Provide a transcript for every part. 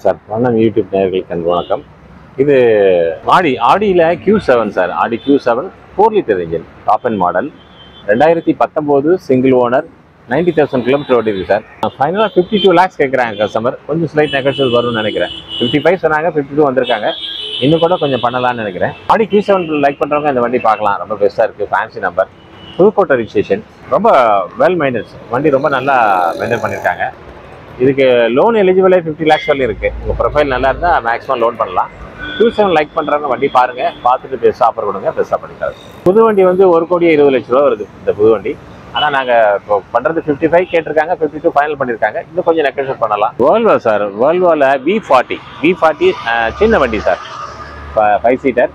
sir வணக்கம் YouTube நேயர்களுக்கு அன்பு வணக்கம் இது ஆடி ஆடியில் Q seven sir Audi Q seven four litre engine top end model ரெண்டாயிரத்தி பத்தொம்போது single owner ninety thousand kilometre ஓடி இருக்கு சார் ஃபைனலாக ஃபிஃப்டி டூ லேக்ஸ் கேட்குறாங்க கஸ்டமர் கொஞ்சம் ஸ்லைட் நெகோஷியல் வரும்னு நினைக்கிறேன் ஃபிஃப்டி ஃபைவ் சொன்னாங்க ஃபிஃப்டி டூ வந்திருக்காங்க இன்னும் கூட கொஞ்சம் பண்ணலாம்னு நினைக்கிறேன் ஆடி கியூ செவன் லைக் பண்ணுறவங்க இந்த வண்டி பார்க்கலாம் ரொம்ப பெஸ்ட்டாக இருக்குது ஃபேன்சி நம்பர் புதுக்கோட்டை ரிஜிஸ்ட்ரேஷன் ரொம்ப வெல் மைண்டட்ஸ் வண்டி ரொம்ப நல்லா மெயின்டைன் பண்ணியிருக்காங்க இதுக்கு லோன் எலிஜிபிளே ஃபிஃப்டி லேக்ஸ் வரலையும் இருக்குது உங்கள் ப்ரொஃபைல் நல்லா இருந்தால் மேக்ஸிமம் லோன் பண்ணலாம் டூ செவன் லைக் பண்ணுறவங்க வண்டி பாருங்கள் பார்த்துட்டு பெஸ்ட் ஆஃபர் கொடுங்க பெஸ்ட்டாக பண்ணிக்கலாம் புது வண்டி வந்து ஒரு கோடி இருபது லட்ச ரூபா வருது இந்த புது வண்டி ஆனால் நாங்கள் இப்போ பண்ணுறது ஃபிஃப்டி ஃபைவ் கேட்டிருக்காங்க ஃபிஃப்டி டூ ஃபைனல் பண்ணியிருக்காங்க இன்னும் கொஞ்சம் நெக்கேஷன் பண்ணலாம் வேர்ல்வோ சார் வேர்ல்வோவில் வி ஃபார்ட்டி வி ஃபார்ட்டி சின்ன வண்டி சார் ஃபைவ் சீட்டர்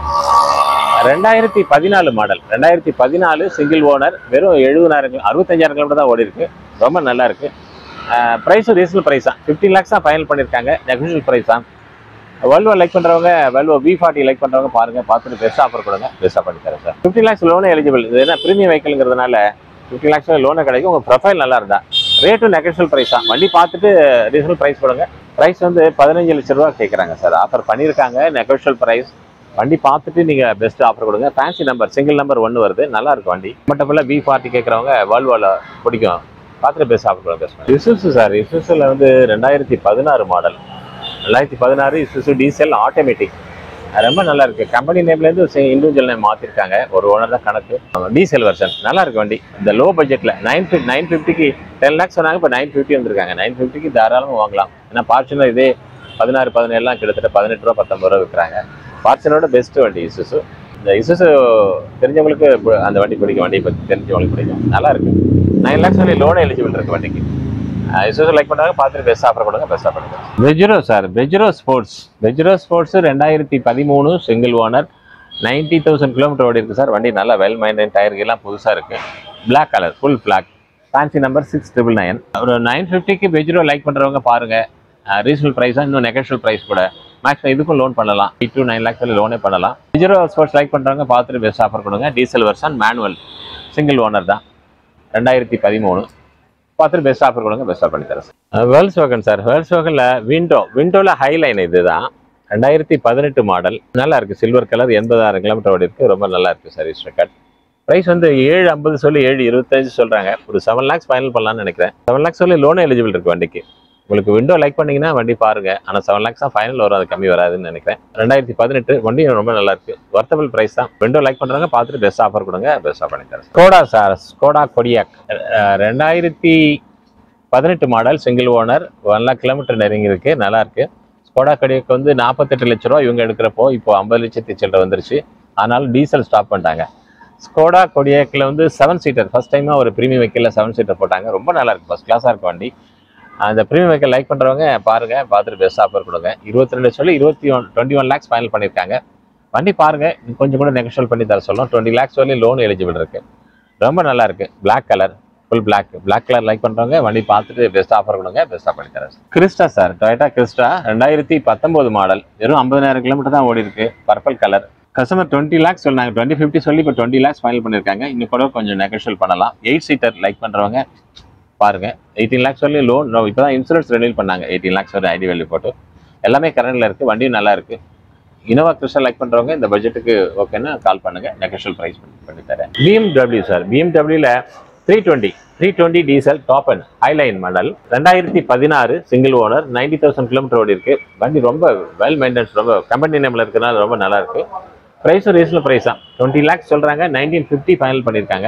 ரெண்டாயிரத்தி பதினாலு மாடல் ரெண்டாயிரத்தி பதினாலு சிங்கிள் ஓனர் வெறும் எழுபதாயிரம் அறுபத்தஞ்சாயிரம் கிலோமீட்டர் தான் ஓடி இருக்கு ரொம்ப நல்லா இருக்கு ப்ரைஸும் ரீசனல் ப்ரைஸ் தான் ஃபிஃப்டீன் லேக்ஸ் தான் ஃபைனல் பண்ணியிருக்காங்க நெகோஷியல் ப்ரைஸ் தான் வெல்வோ லைக் பண்ணுறவங்க வெல்வோ வி ஃபார்ட்டி லைக் பண்ணுறவங்க பாருங்க பார்த்துட்டு பெஸ்ட் ஆஃபர் கொடுங்க பெஸ்ட்டாக பண்ணி தரேன் சார் ஃபிஃப்டி லேக்ஸ் லோனே எலிஜிபிள் இது என்ன ப்ரீமியம் வெஹிக்கிள்ங்கிறதுனால ஃபிஃப்டி லேக்ஸ் லோனே கிடைக்கும் உங்கள் ப்ரொஃபைல் நல்லா இருந்தா ரேட்டும் நெகோஷியல் ப்ரைஸ் தான் வண்டி பார்த்துட்டு ரீசனல் ப்ரைஸ் கொடுங்க ப்ரைஸ் வந்து பதினஞ்சு லட்ச ரூபா கேட்குறாங்க சார் ஆஃபர் பண்ணியிருக்காங்க நெகோஷியல் ப்ரைஸ் வண்டி பார்த்துட்டு நீங்கள் பெஸ்ட் ஆஃபர் கொடுங்க ஃபேன்சி நம்பர் சிங்கிள் நம்பர் ஒன்று வருது நல்லா இருக்கும் வண்டி மட்டும் ஃபுல்லாக வி ஃபார்ட்டி கேட்குறவங்க வேர்ல்வோவில் பிடிக்கும் பார்த்துட்டு பெஸ்ட் ஆஃபர் கொடுங்க பெஸ்ட் இசுசு சார் இசுசுல வந்து ரெண்டாயிரத்தி பதினாறு மாடல் ரெண்டாயிரத்தி பதினாறு இசுசு டீசல் ஆட்டோமேட்டிக் ரொம்ப நல்லா இருக்கு கம்பெனி நேம்லேருந்து இண்டிவிஜுவல் நேம் மாற்றிருக்காங்க ஒரு ஓனர் தான் கணக்கு டீசல் வெர்ஷன் நல்லா இருக்கு வண்டி இந்த லோ பட்ஜெட்டில் நைன் ஃபிஃப்ட் நைன் ஃபிஃப்டிக்கு டென் லேக்ஸ் சொன்னாங்க இப்போ நைன் ஃபிஃப்டி வந்திருக்காங்க நைன் ஃபிஃப்டிக்கு தாராளமாக வாங்கலாம் ஏன்னா பார்ச்சுனர் இதே பதினாறு பதினேழுலாம் கிட்டத்தட்ட பதினெட்டு ரூபா பத்தொம்பது ரூபா விற்கிறாங்க பார்ச்சனோட பெஸ்ட் வண்டி இசுசு இந்த இசுசு தெரிஞ்சவங்களுக்கு பு- அந்த வண்டி பிடிக்கும் வண்டியை பற்றி தெரிஞ்சவங்களுக்கு பிடிக்கும் நல்லா இருக்கு நைன் லேக்ஸ் வரை லோன் எலிஜிபிள் இருக்கு வண்டிக்கு இசுசு லைக் பண்ணுறாங்க பார்த்துட்டு பெஸ்ட் ஆஃபர் கொடுங்க பெஸ்ட் ஆஃபர் கொடுங்க Pajero sir Pajero sports Pajero sports ரெண்டாயிரத்தி பதிமூணு single owner ninety thousand kilometre ஓடி இருக்கு சார் வண்டி நல்லா வெல் மைண்டன் டயர்கள்லாம் புதுசாக இருக்கு Black colour full black fancy number six triple nine ஒரு நைன் ஃபிஃப்டிக்கு பெஜிரோ லைக் பண்ணுறவங்க பாருங்க ரீசனல் ப்ரைஸாக இன்னும் நெகோஷியல் ப்ரைஸ் கூட மேக்ஸிமம் இதுக்கும் லோன் பண்ணலாம் எயிட் டு நைன் லேக்ஸ் வரை லோனே பண்ணலாம் பெஜிரோ ஸ்போர்ட்ஸ் லைக் பண்ணுறவங்க பார்த்துட்டு பெஸ்ட் ஆஃபர் கொடுங்க diesel version manual single owner தான் ரெண்டாயிரத்தி பதிமூணு பார்த்துட்டு பெஸ்ட் ஆஃபர் கொடுங்க பெஸ்ட்டாக பண்ணி தரேன் சார் வேர்ல்ஸ் வேகன் சார் வேர்ல்ஸ் வேகனில் விண்டோ விண்டோவில் ஹைலைன் இதுதான் ரெண்டாயிரத்தி பதினெட்டு மாடல் நல்லா இருக்கு சில்வர் கலர் எண்பதாயிரம் கிலோமீட்டர் ஓடி இருக்கு ரொம்ப நல்லா இருக்கு சர்வீஸ் ரெக்கார்ட் ப்ரைஸ் வந்து ஏழு ஐம்பது சொல்லி ஏழு இருபத்தஞ்சு சொல்றாங்க ஒரு செவன் லேக்ஸ் ஃபைனல் பண்ணலாம்னு நினைக்கிறேன் செவன் லேக்ஸ் சொல்லி லோன் எலிஜிபிள் இருக்கு வண்டிக்கு உங்களுக்கு விண்டோ லைக் பண்ணீங்கன்னா வண்டி பாருங்க ஆனால் செவன் லேக்ஸ் தான் ஃபைனல் வரும் அது கம்மி வராதுன்னு நினைக்கிறேன் ரெண்டாயிரத்தி பதினெட்டு வண்டி ரொம்ப நல்லா இருக்கு ஒர்த்தபிள் ப்ரைஸ் தான் விண்டோ லைக் பண்றவங்க பார்த்துட்டு பெஸ்ட் ஆஃபர் கொடுங்க பெஸ்ட்டாக பண்ணி தரேன் Skoda sir Skoda Kodiaq ah ரெண்டாயிரத்தி பதினெட்டு model single owner one lakh kilometre நெருங்கி இருக்கு நல்லா இருக்கு ஸ்கோடா கடியக்கு வந்து நாற்பத்தெட்டு லட்ச ரூபா இவங்க எடுக்கிறப்போ இப்போ ஐம்பது லட்சத்தி சில்லற வந்துருச்சு அதனால டீசல் ஸ்டாப் பண்ணிட்டாங்க ஸ்கோடா கொடியாக்கில் வந்து செவன் சீட்டர் ஃபர்ஸ்ட் டைமாக ஒரு ப்ரீமியம் வெஹிக்கிளில் செவன் சீட்டர் போட்டாங்க ரொம்ப நல்லா இருக்கு ஃபர்ஸ்ட் கிளாஸாக இருக்கு வண்டி அந்த ப்ரீமியம் வெஹிக்கிள் லைக் பண்ணுறவங்க பாருங்க பார்த்துட்டு பெஸ்ட் ஆஃபர் கொடுங்க இருபத்தி ரெண்டு சொல்லி இருபத்தி one twenty one lakhs final பண்ணியிருக்காங்க வண்டி பாருங்க இன்னும் கொஞ்சம் கூட நெகோஷியல் பண்ணி தர சொல்லும் டுவெண்ட்டி லேக்ஸ் சொல்லி லோன் எலிஜிபிள் இருக்கு ரொம்ப நல்லா இருக்கு Black colour full Black Black colour like பண்றவங்க வண்டி பார்த்துட்டு பெஸ்ட் ஆஃபர் கொடுங்க பெஸ்ட்டாக பண்ணி தரேன் கிறிஸ்டா சார் டொயட்டா கிறிஸ்டா ரெண்டாயிரத்தி பத்தொன்பது மாடல் வெறும் ஐம்பதாயிரம் கிலோமீட்டர் தான் ஓடி இருக்கு purple colour customer twenty lakhs சொன்னாங்க டுவெண்ட்டி ஃபிஃப்டி சொல்லி இப்போ டுவெண்ட்டி லேக்ஸ் ஃபைனல் பண்ணியிருக்காங்க இன்னும் கூட கொஞ்சம் நெகோஷியல் பண்ணலாம் எயிட் சீட்டர் லைக் பண்றவங்க பாருங்க எயிட்டீன் லேக்ஸ் சொல்லி லோன் இப்போ தான் இன்சூரன்ஸ் ரெனியூல் பண்ணாங்க எயிட்டீன் லேக்ஸ் வரை ஐடி வேல்யூ போட்டு எல்லாமே கரண்ட்ல இருக்கு வண்டியும் நல்லா இருக்கு இனோவா கிறிஸ்டா லைக் பண்றவங்க இந்த பட்ஜெட்டுக்கு ஓகேன்னா கால் பண்ணுங்க நெகோஷியல் பிரைஸ் பண்ணி தரேன் பிஎம்டபிள்யூ சார் பிஎம்டபிள்யூல three twenty three twenty diesel top end highline model ரெண்டாயிரத்தி பதினாறு single owner ninety thousand kilometre ஓடி இருக்கு வண்டி ரொம்ப வெல் மெயின்டெனன்ஸ் ரொம்ப கம்பெனி நேம்ல இருக்கிறனால ரொம்ப நல்லா இருக்கு ப்ரைஸும் ரீசனல் ப்ரைஸ் தான் டுவெண்ட்டி லேக்ஸ் சொல்றாங்க நைன்டீன் ஃபிஃப்டி ஃபைனல் பண்ணியிருக்காங்க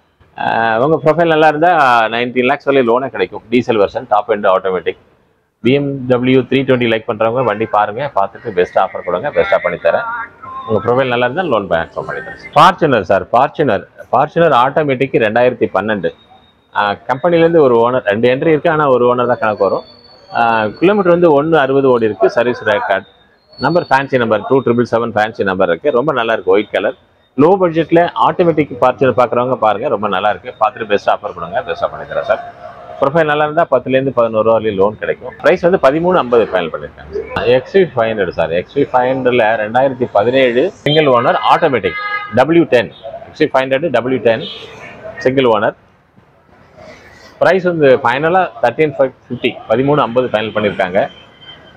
ஆஹ் உங்க ப்ரொஃபைல் நல்லா இருந்தால் நைன்டீன் லேக்ஸ் வரை லோனே கிடைக்கும் diesel version top end automatic BMW three twenty like பண்ணுறவங்க வண்டி பாருங்க பார்த்துட்டு பெஸ்ட் ஆஃபர் கொடுங்க பெஸ்ட்டாக பண்ணி தரேன் உங்கள் ப்ரொஃபைல் நல்லா இருந்தால் லோன் பேங்க் பண்ணி தரேன் Fortuner sir Fortuner Fortuner automatic ரெண்டாயிரத்தி பன்னெண்டு கம்பெனிலேருந்து ஒரு ஓனர் ரெண்டு என்ட்ரி இருக்குது ஆனால் ஒரு ஓனர் தான் கணக்கு வரும் கிலோமீட்டர் வந்து ஒன்று அறுபது ஓடி இருக்குது service record number fancy number two triple seven fancy number இருக்குது ரொம்ப நல்லா இருக்குது ஒயிட் கலர் லோ பட்ஜெட்டில் ஆட்டோமேட்டிக் ஃபார்ச்சுனர் பார்க்குறவங்க பாருங்கள் ரொம்ப நல்லா இருக்குது பார்த்துட்டு பெஸ்ட் ஆஃபர் கொடுங்க பெஸ்ட்டாக பண்ணி தரேன் சார் ப்ரொஃபைல் நல்லா இருந்தால் பத்துலேருந்து பதினோரு ரூபா வரையும் லோன் கிடைக்கும் ப்ரைஸ் வந்து பதிமூணு ஐம்பது ஃபைனல் பண்ணியிருக்காங்க XUV five hundred sir XUV five ஹண்ட்ரட்ல ரெண்டாயிரத்தி பதினேழு single owner automatic W ten XUV five hundred W ten single owner price வந்து ஃபைனலாக தேர்ட்டீன் ஃபைவ் ஃபிஃப்டி பதிமூணு ஐம்பது ஃபைனல் பண்ணியிருக்காங்க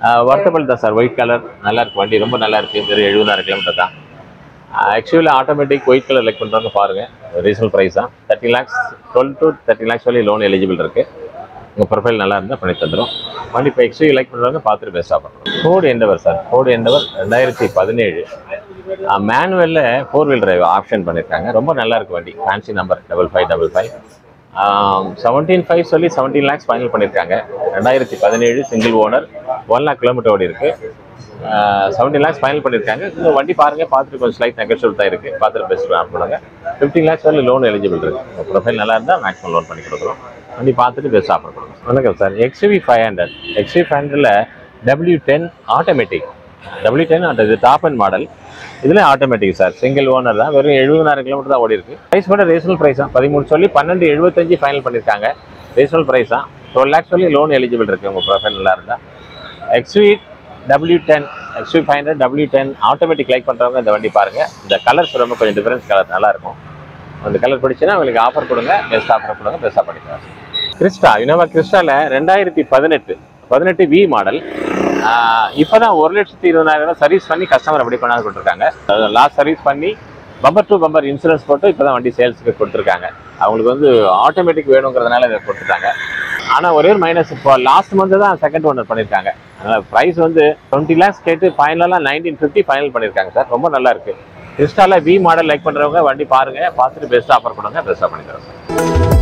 ஒர்த்தபிள் தான் சார் ஒயிட் கலர் நல்லா இருக்கு வண்டி ரொம்ப நல்லா இருக்கு வெறும் எழுபதாயிரம் கிலோமீட்டர் தான் actually automatic white colour like பண்ணுறவங்க பாருங்க ரீசனல் ப்ரைஸ் தான் thirty lakhs twelve to thirty lakhs வரையும் லோன் எலிஜிபிள் இருக்கு உங்கள் ப்ரொஃபைல் நல்லா இருந்தால் பண்ணி தந்துடும் வண்டி இப்போ எக்ஸ்யூ லைக் பண்ணுறவங்க பார்த்துட்டு பெஸ்ட்டாக பண்ணணும் Ford Endeavour sir Ford Endeavour ரெண்டாயிரத்தி பதினேழு மேனுவலில் ஃபோர் வீல் டிரைவ் ஆப்ஷன் பண்ணியிருக்காங்க ரொம்ப நல்லா இருக்கு வண்டி fancy number double five double five seventeen five சொல்லி செவன்டீன் லேக்ஸ் ஃபைனல் பண்ணியிருக்காங்க ரெண்டாயிரத்தி பதினேழு single owner one lakh kilometre ஓடி இருக்கு செவன்டீன் லேக்ஸ் ஃபைனல் பண்ணியிருக்காங்க இந்த வண்டி பாருங்க பார்த்துட்டு கொஞ்சம் ஸ்லைட் நெகோஷியல் தான் இருக்கு பார்த்துட்டு பெஸ்ட் பண்ணுங்க ஃபிஃப்டீன் லேக்ஸ் வரல லோன் எலிஜிபிள் இருக்கு உங்கள் ப்ரொஃபைல் நல்லா இருந்தால் மேக்ஸிமம் லோன் பண்ணி கொடுக்குறோம் வண்டி பார்த்துட்டு பெஸ்ட் ஆஃபர் கொடுக்குறோம் வணக்கம் sir XUV five hundred XUV five ஹண்ட்ரட்ல W ten automatic W ten அந்த இது டாப் அண்ட் மாடல் இதில் ஆட்டோமேட்டிக் சார் சிங்கிள் ஓனர் தான் வெறும் எழுபதாயிரம் கிலோமீட்டர் தான் ஓடி இருக்கு ப்ரைஸ் கூட ரீசனல் ப்ரைஸ் தான் பதிமூணு சொல்லி பன்னெண்டு எழுபத்தஞ்சு ஃபைனல் பண்ணியிருக்காங்க ரீசனல் ப்ரைஸ் தான் டுவெல் லேக்ஸ் சொல்லி லோன் எலிஜிபிள் இருக்கு உங்கள் ப்ரொஃபைல் நல்லா இருந்தால் XUV W ten XUV five hundred W ten automatic like பண்ணுறவங்க இந்த வண்டி பாருங்க இந்த கலர்ஸ் ரொம்ப கொஞ்சம் டிஃபரன்ஸ் கலர் நல்லா இருக்கும் அந்த கலர் பிடிச்சுன்னா உங்களுக்கு ஆஃபர் கொடுங்க பெஸ்ட் ஆஃபர் கொடுங்க பெஸ்ட்டாக பண்ணிக்கலாம் கிறிஸ்டா இனோவா கிறிஸ்டால ரெண்டாயிரத்தி பதினெட்டு பதினெட்டு வி மாடல் இப்போதான் ஒரு லட்சத்தி இருபதாயிரம் சர்வீஸ் பண்ணி கஸ்டமர் அப்படி கொண்டாந்து கொடுத்துருக்காங்க லாஸ்ட் சர்வீஸ் பண்ணி பம்பர் டு பம்பர் இன்சூரன்ஸ் போட்டு இப்போ தான் வண்டி சேல்ஸுக்கு கொடுத்துருக்காங்க அவங்களுக்கு வந்து ஆட்டோமேட்டிக் வேணுங்கிறதுனால இதை கொடுத்துட்டாங்க ஆனால் ஒரே ஒரு மைனஸ் இப்போ லாஸ்ட் மந்த் தான் செகண்ட் ஓனர் பண்ணியிருக்காங்க அதனால் ப்ரைஸ் வந்து டுவெண்ட்டி லேக்ஸ் கேட்டு ஃபைனலாக நைன்டீன் ஃபிஃப்டி ஃபைனல் பண்ணியிருக்காங்க சார் ரொம்ப நல்லா இருக்கு கிறிஸ்டால வி மாடல் லைக் பண்ணுறவங்க வண்டி பாருங்க பார்த்துட்டு பெஸ்ட் ஆஃபர் கொடுங்க பெஸ்ட்டாக பண்ணி தரோம் சார்